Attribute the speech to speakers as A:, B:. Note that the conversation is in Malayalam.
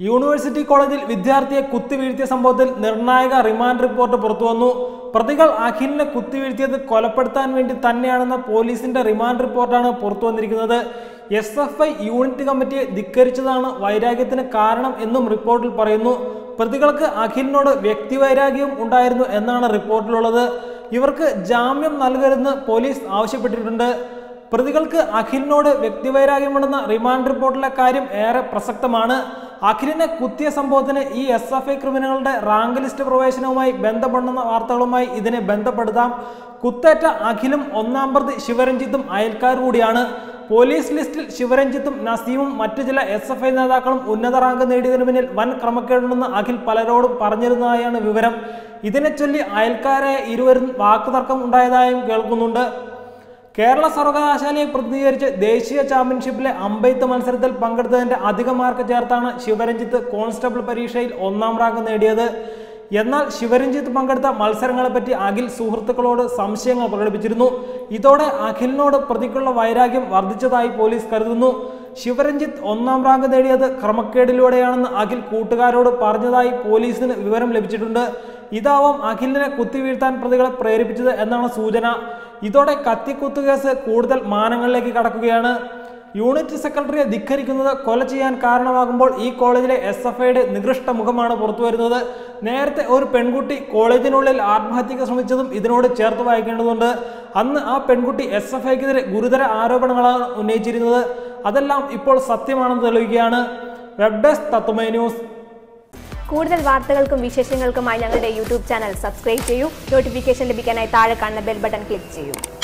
A: യൂണിവേഴ്സിറ്റി കോളേജിൽ വിദ്യാർത്ഥിയെ കുത്തിവീഴ്ത്തിയ സംഭവത്തിൽ നിർണായക റിമാൻഡ് റിപ്പോർട്ട് പുറത്തുവന്നു പ്രതികൾ അഖിലിനെ കുത്തിവീഴ്ത്തിയത് കൊലപ്പെടുത്താൻ വേണ്ടി തന്നെയാണെന്ന പോലീസിന്റെ റിമാൻഡ് റിപ്പോർട്ടാണ് പുറത്തു വന്നിരിക്കുന്നത് എസ് എഫ് ഐ യൂണിറ്റ് കമ്മിറ്റിയെ ധിക്കരിച്ചതാണ് വൈരാഗ്യത്തിന് കാരണം എന്നും റിപ്പോർട്ടിൽ പറയുന്നു പ്രതികൾക്ക് അഖിലിനോട് വ്യക്തിവൈരാഗ്യവും ഉണ്ടായിരുന്നു എന്നാണ് റിപ്പോർട്ടിലുള്ളത് ഇവർക്ക് ജാമ്യം നൽകരുതെന്ന് പോലീസ് ആവശ്യപ്പെട്ടിട്ടുണ്ട് പ്രതികൾക്ക് അഖിലിനോട് വ്യക്തിവൈരാഗ്യമുണ്ടെന്ന റിമാൻഡ് റിപ്പോർട്ടിലെ കാര്യം ഏറെ പ്രസക്തമാണ് അഖിലിനെ കുത്തിയ സംഭവത്തിന് ഈ എസ് എഫ് ഐ ക്രിമിനലുകളുടെ റാങ്ക് ലിസ്റ്റ് പ്രവേശനവുമായി ബന്ധപ്പെടുന്ന വാർത്തകളുമായി ഇതിനെ ബന്ധപ്പെടുത്താം കുത്തേറ്റ അഖിലും ഒന്നാം പ്രതി ശിവരഞ്ജിത്തും അയൽക്കാർ കൂടിയാണ് പോലീസ് ലിസ്റ്റിൽ ശിവരഞ്ജിത്തും നസീമും മറ്റു ചില എസ് എഫ് ഐ നേതാക്കളും ഉന്നത റാങ്ക് നേടിയതിനു പിന്നിൽ വൻ ക്രമക്കേടുണ്ടെന്ന് അഖിൽ പലരോടും പറഞ്ഞിരുന്നതായാണ് വിവരം ഇതിനെ ചൊല്ലി അയൽക്കാരെ ഇരുവരും വാക്കുതർക്കം ഉണ്ടായതായും കേൾക്കുന്നുണ്ട് കേരള സർവകലാശാലയെ പ്രതിനിധീകരിച്ച് ദേശീയ ചാമ്പ്യൻഷിപ്പിലെ അമ്പെയ്ത്ത് മത്സരത്തിൽ പങ്കെടുത്തതിന്റെ അധിക മാർക്ക് ചേർത്താണ് ശിവരഞ്ജിത്ത് കോൺസ്റ്റബിൾ പരീക്ഷയിൽ ഒന്നാം റാങ്ക് നേടിയത് എന്നാൽ ശിവരഞ്ജിത്ത് പങ്കെടുത്ത മത്സരങ്ങളെപ്പറ്റി അഖിൽ സുഹൃത്തുക്കളോട് സംശയങ്ങൾ പ്രകടിപ്പിച്ചിരുന്നു ഇതോടെ അഖിലിനോട് പ്രതിക്കുള്ള വൈരാഗ്യം വർദ്ധിച്ചതായി പോലീസ് കരുതുന്നു ശിവരഞ്ജിത്ത് ഒന്നാം റാങ്ക് നേടിയത് ക്രമക്കേടിലൂടെയാണെന്ന് അഖിൽ കൂട്ടുകാരോട് പറഞ്ഞതായി പോലീസിന് വിവരം ലഭിച്ചിട്ടുണ്ട് ഇതാവാം അഖിലിനെ കുത്തിവീഴ്ത്താൻ പ്രതികളെ പ്രേരിപ്പിച്ചത് എന്നാണ് സൂചന ഇതോടെ കത്തിക്കുത്ത് കേസ് കൂടുതൽ മാനങ്ങളിലേക്ക് കടക്കുകയാണ് യൂണിറ്റ് സെക്രട്ടറിയെ ധിക്കരിക്കുന്നത് കൊല ചെയ്യാൻ കാരണമാകുമ്പോൾ ഈ കോളേജിലെ എസ് എഫ് ഐയുടെ നികൃഷ്ട മുഖമാണ് പുറത്തുവരുന്നത് നേരത്തെ ഒരു പെൺകുട്ടി കോളേജിനുള്ളിൽ ആത്മഹത്യക്ക് ശ്രമിച്ചതും ഇതിനോട് ചേർത്ത് വായിക്കേണ്ടതുണ്ട് അന്ന് ആ പെൺകുട്ടി എസ് എഫ് ഐക്കെതിരെ ഗുരുതര ആരോപണങ്ങളാണ് ഉന്നയിച്ചിരുന്നത് അതെല്ലാം ഇപ്പോൾ സത്യമാണെന്ന് തെളിയിക്കുകയാണ് വെബ് ഡെസ്ക് തത്തുമൈ ന്യൂസ്
B: കൂടുതൽ വാർത്തകൾക്കും വിശേഷങ്ങൾക്കുമായി ഞങ്ങളുടെ യൂട്യൂബ് ചാനൽ സബ്സ്ക്രൈബ് ചെയ്യൂ നോട്ടിഫിക്കേഷൻ ലഭിക്കാനായി താഴെ കാണുന്ന ബെൽ ബട്ടൺ ക്ലിക്ക് ചെയ്യൂ